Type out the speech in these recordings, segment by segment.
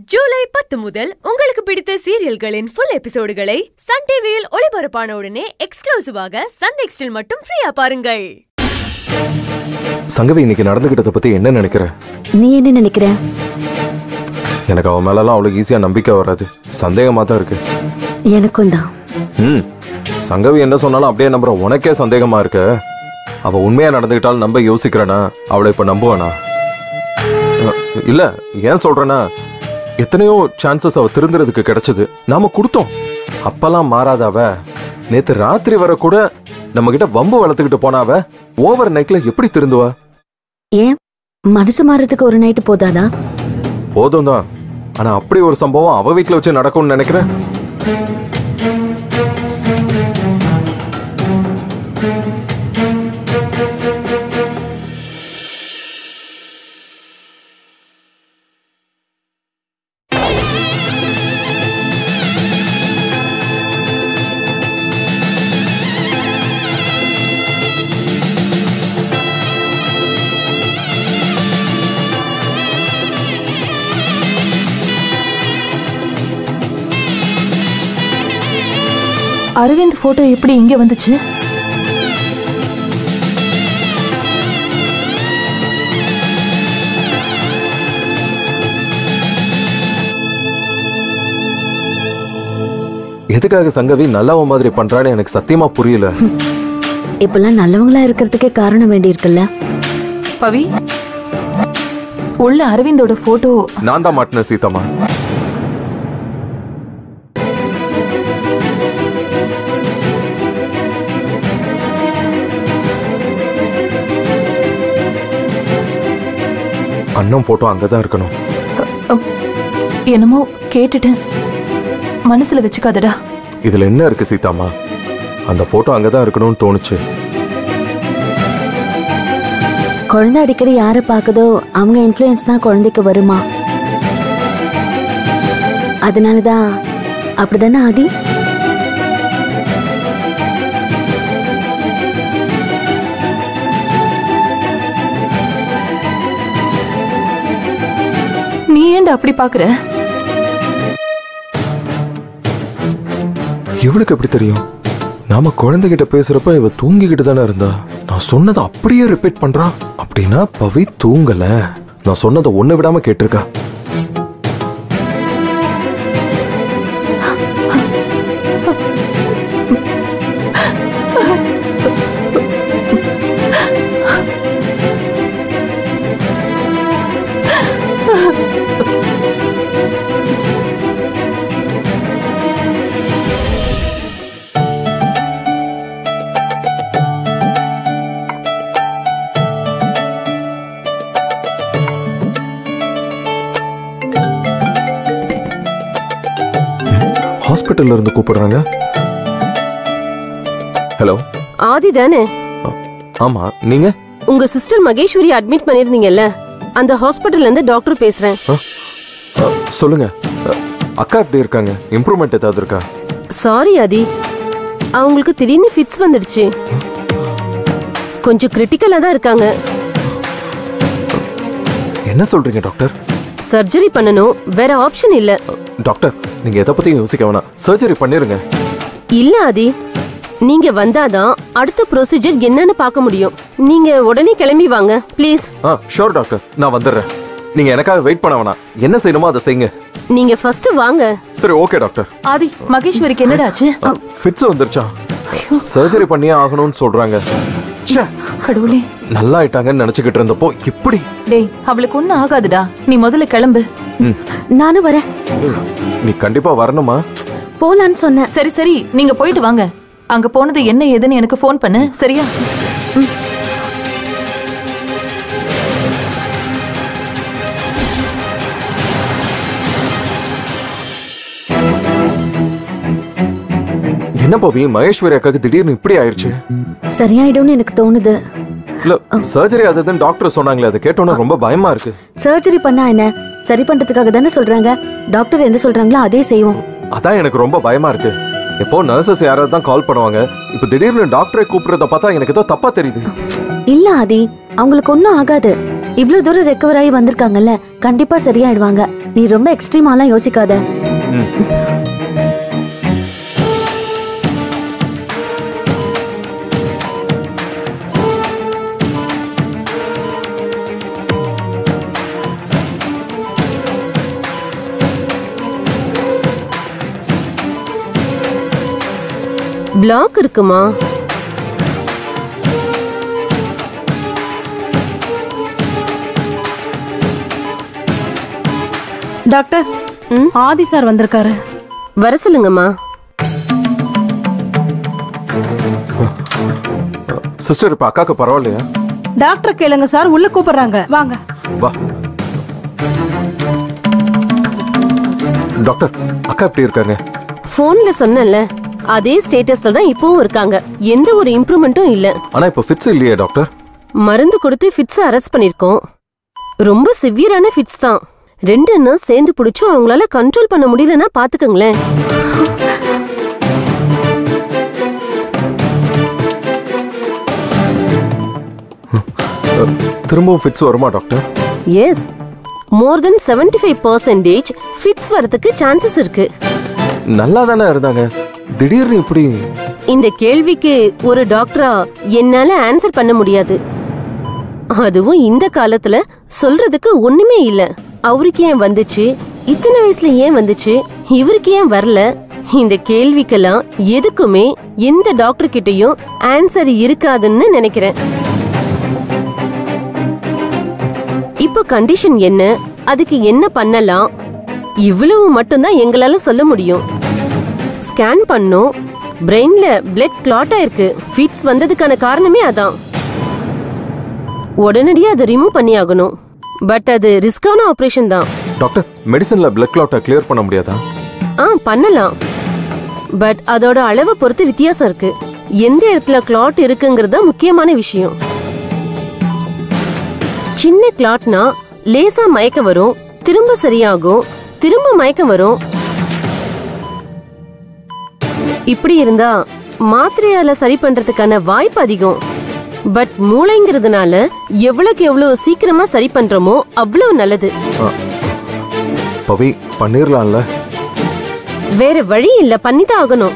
ஜூலை பத்து முதல் உங்களுக்கு பிடித்த சீரியல்களின் ஃபுல் எபிசோடுகளை சன் டிவியில் ஒளிபரப்பான உடனே எக்ஸ்க்ளூசிவாக சன் நெக்ஸ்டில் மட்டும் ஃப்ரீயா பாருங்கள் சங்கவி இன்னைக்கு நடந்துகிட்டத பத்தி என்ன நினைக்கிற நீ என்ன நினைக்கிற எனக்கு அவன் மேலலாம் அவ்வளவு ஈஸியா நம்பிக்கை வராது சந்தேகமா தான் இருக்கு எனக்கும் தான் ம் சங்கவி என்ன சொன்னாலும் அப்படியே நம்புற உனக்கே சந்தேகமா இருக்கு அவ உண்மையா நடந்துகிட்டாலும் நம்ப யோசிக்கிறனா அவளை இப்ப நம்புவானா அஹ், இல்ல ஏன் சொல்றேன்னா எத்தனையோ சான்சஸ் அவ திருந்துறதுக்கு கிடைச்சது நாம கொடுத்தோம் அப்பெல்லாம் மாறாத அவ நேத்து ராத்திரி வர கூட நம்ம கிட்ட வம்பு வளர்த்துக்கிட்டு போனாவ ஓவர் நைட்ல எப்படி திருந்துவா ஏன் மனசு மாறதுக்கு ஒரு நைட்டு போதாதா போதும் தான் ஆனா அப்படி ஒரு சம்பவம் அவ வீட்ல வச்சு நடக்கும்னு நினைக்கிறேன் அரவிந்த் போட்டோ எப்படி இங்க வந்துச்சு எதுக்காக சங்கவி நல்லவ மாதிரி பண்றான்னு எனக்கு சத்தியமா புரியல இப்பெல்லாம் நல்லவங்களா இருக்கிறதுக்கே காரணம் வேண்டி இருக்குல்ல பவி உள்ள அரவிந்தோட போட்டோ நான் தான் மாட்டின சீதம்மா அண்ணன் போட்டோ அங்கதான் இருக்கணும் என்னமோ கேட்டுட்டேன் மனசுல வச்சுக்காதடா இதுல என்ன இருக்கு சீதாம்மா அந்த போட்டோ அங்கதான் இருக்கணும்னு தோணுச்சு குழந்தை அடிக்கடி யாரை பார்க்குதோ அவங்க இன்ஃப்ளூயன்ஸ் தான் குழந்தைக்கு வருமா அதனாலதான் அப்படிதானே ஆதி நீ ஏன்டா அப்படி பாக்குற இவளுக்கு எப்படி தெரியும் நாம குழந்தைகிட்ட பேசுறப்ப இவ தூங்கிக்கிட்டு தானே இருந்தா நான் சொன்னதை அப்படியே ரிப்பீட் பண்றா அப்படின்னா பவி தூங்கல நான் சொன்னதை ஒண்ணு விடாம கேட்டிருக்கா ஹாஸ்பிட்டல்ல இருந்து கூப்பிடுறாங்க ஹலோ ஆதி தானே ஆமா நீங்க உங்க சிஸ்டர் மகேஸ்வரி அட்மிட் பண்ணிருந்தீங்கல்ல அந்த ஹாஸ்பிடல்ல இருந்து டாக்டர் பேசுறேன் அ, சொல்லுங்க அ, அக்கா எப்படி இருக்காங்க இம்ப்ரூவ்மெண்ட் ஏதாவது இருக்கா சாரி ஆதி அவங்களுக்கு திடீர்னு ஃபிட்ஸ் வந்துடுச்சு கொஞ்சம் கிரிட்டிக்கலா தான் இருக்காங்க என்ன சொல்றீங்க டாக்டர் சர்ஜரி பண்ணணும் வேற ஆப்ஷன் இல்ல அ, டாக்டர் நீங்க எதை பத்தியும் யோசிக்க வேணாம் சர்ஜரி பண்ணிருங்க இல்ல ஆதி நீங்க வந்தாதான் அடுத்த ப்ரொசீஜர் என்னன்னு பார்க்க முடியும் நீங்க உடனே கிளம்பி வாங்க ப்ளீஸ் ஆ ஷோர் டாக்டர் நான் வந்துடுறேன் நீங்க எனக்காக வெயிட் பண்ண வேணாம் என்ன செய்யணுமோ அதை செய்யுங்க நீங்க ஃபர்ஸ்ட் வாங்க சரி ஓகே டாக்டர் ஆதி மகேஸ்வரிக்கு என்னடாச்சு ஃபிட்ஸ் வந்துருச்சா சர்ஜரி பண்ணியே ஆகணும்னு சொல்றாங்க ச்சே, கடவுளே நல்லா ஆயிட்டாங்கன்னு நினைச்சுக்கிட்டு இருந்தப்போ இப்படி டேய் அவளுக்கு ஒண்ணும் ஆகாதுடா நீ முதல்ல கிளம்பு நானும் வரேன் நீ கண்டிப்பா வரணுமா போலான்னு சொன்னேன் சரி சரி நீங்க போயிட்டு வாங்க அங்க போனது என்ன ஏதுன்னு எனக்கு ஃபோன் பண்ணு சரியா என்ன பவி மகேஸ்வரி அக்காக்கு திடீர்னு இப்படி ஆயிருச்சு சரியாயிடும்னு எனக்கு தோணுது இல்ல சர்ஜரி அதுன்னு டாக்டர் சொன்னாங்களே அதை கேட்டோன்னா ரொம்ப பயமா இருக்கு சர்ஜரி பண்ணா என்ன சரி பண்றதுக்காக தானே சொல்றாங்க டாக்டர் என்ன சொல்றாங்களோ அதே செய்வோம் அதான் எனக்கு ரொம்ப பயமா இருக்கு எப்போ நர்சஸ் யாராவது தான் கால் பண்ணுவாங்க இப்போ திடீர்னு டாக்டரை கூப்பிடுறத பார்த்தா எனக்கு ஏதோ தப்பா தெரியுது இல்ல ஆதி அவங்களுக்கு ஒன்னும் ஆகாது இவ்ளோ தூரம் ரெக்கவர் ஆகி வந்திருக்காங்கல்ல கண்டிப்பா சரியாயிடுவாங்க நீ ரொம்ப எக்ஸ்ட்ரீமாலாம் யோசிக்காத பிளாக் இருக்குமா டாக்டர் ஆதி சார் வந்திருக்காரு வர சொல்லுங்கம்மா சிஸ்டர் இப்ப அக்காக்கு பரவாயில்லையா டாக்டர் கேளுங்க சார் உள்ள கூப்பிடுறாங்க வாங்க வா டாக்டர் அக்கா எப்படி இருக்காங்க போன்ல சொன்னேன்ல அதே ஸ்டேட்டஸ்ல தான் இப்பவும் இருக்காங்க எந்த ஒரு இம்ப்ரூவ்மெண்ட்டும் இல்ல ஆனா இப்ப ஃபிட்ஸ் இல்லையே டாக்டர் மருந்து கொடுத்து ஃபிட்ஸ் அரெஸ்ட் பண்ணிருக்கோம் ரொம்ப சிவியரான ஃபிட்ஸ் தான் ரெண்டு நர்ஸ் சேர்ந்து பிடிச்சும் அவங்களால கண்ட்ரோல் பண்ண முடியலன்னா பாத்துக்கங்களேன் திரும்பவும் ஃபிட்ஸ் வருமா doctor yes more then seventy five percentage fits வரதுக்கு சான்சஸ் இருக்கு நல்லா தானே இருந்தாங்க திடீர்னு இப்படி இந்த கேள்விக்கு ஒரு டாக்டரா என்னால ஆன்சர் பண்ண முடியாது அதுவும் இந்த காலத்துல சொல்றதுக்கு ஒண்ணுமே இல்ல அவருக்கு ஏன் வந்துச்சு இத்தனை வயசுல ஏன் வந்துச்சு இவருக்கு ஏன் வரல இந்த கேள்விக்கெல்லாம் எதுக்குமே எந்த டாக்டர் கிட்டயும் ஆன்சர் இருக்காதுன்னு நினைக்கிறேன் இப்போ கண்டிஷன் என்ன அதுக்கு என்ன பண்ணலாம் இவ்வளவு மட்டும்தான் எங்களால சொல்ல முடியும் ஸ்கேன் பண்ணோம் பிரெயின்ல பிளட் கிளாட் ஆயிருக்கு ஃபிட்ஸ் வந்ததுக்கான காரணமே அதான் உடனடியா அதை ரிமூவ் பண்ணி ஆகணும் பட் அது ரிஸ்கான ஆபரேஷன் தான் டாக்டர் மெடிசன்ல பிளட் கிளாட்டை கிளியர் பண்ண முடியாதா ஆ பண்ணலாம் பட் அதோட அளவை பொறுத்து வித்தியாசம் இருக்கு எந்த இடத்துல கிளாட் இருக்குங்கிறது தான் முக்கியமான விஷயம் சின்ன கிளாட்னா லேசா மயக்கம் வரும் திரும்ப சரியாகும் திரும்ப மயக்கம் வரும் இப்படி இருந்தா மாத்திரையால சரி பண்றதுக்கான வாய்ப்பு அதிகம் பட் மூளைங்கிறதுனால எவ்வளவுக்கு எவ்வளவு சீக்கிரமா சரி பண்றோமோ அவ்வளவு நல்லது பவி பண்ணிரலாம்ல வேற வழி இல்ல பண்ணிதான் ஆகணும்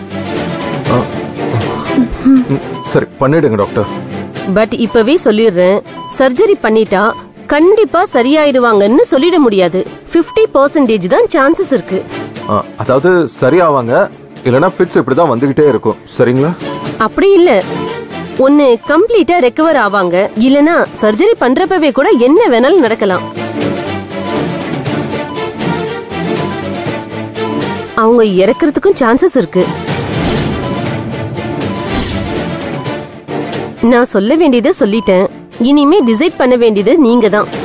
ம், சரி பண்ணிடுங்க டாக்டர் பட் இப்பவே சொல்லிடுறேன் சர்ஜரி பண்ணிட்டா கண்டிப்பா சரியாயிடுவாங்கன்னு சொல்லிட முடியாது 50% பர்சன்டேஜ் தான் சான்சஸ் இருக்கு ஆ, அதாவது சரியாவாங்க இல்லைன்னா ஃபிட்ஸ் இப்படி தான் வந்துகிட்டே இருக்கும் சரிங்களா அப்படி இல்ல ஒன்னு கம்ப்ளீட்டா ரெக்கவர் ஆவாங்க இல்லனா சர்ஜரி பண்றப்பவே கூட என்ன வேணாலும் நடக்கலாம் அவங்க இறக்குறதுக்கும் சான்சஸ் இருக்கு நான் சொல்ல வேண்டியதை சொல்லிட்டேன் இனிமே டிசைட் பண்ண வேண்டியது நீங்க தான்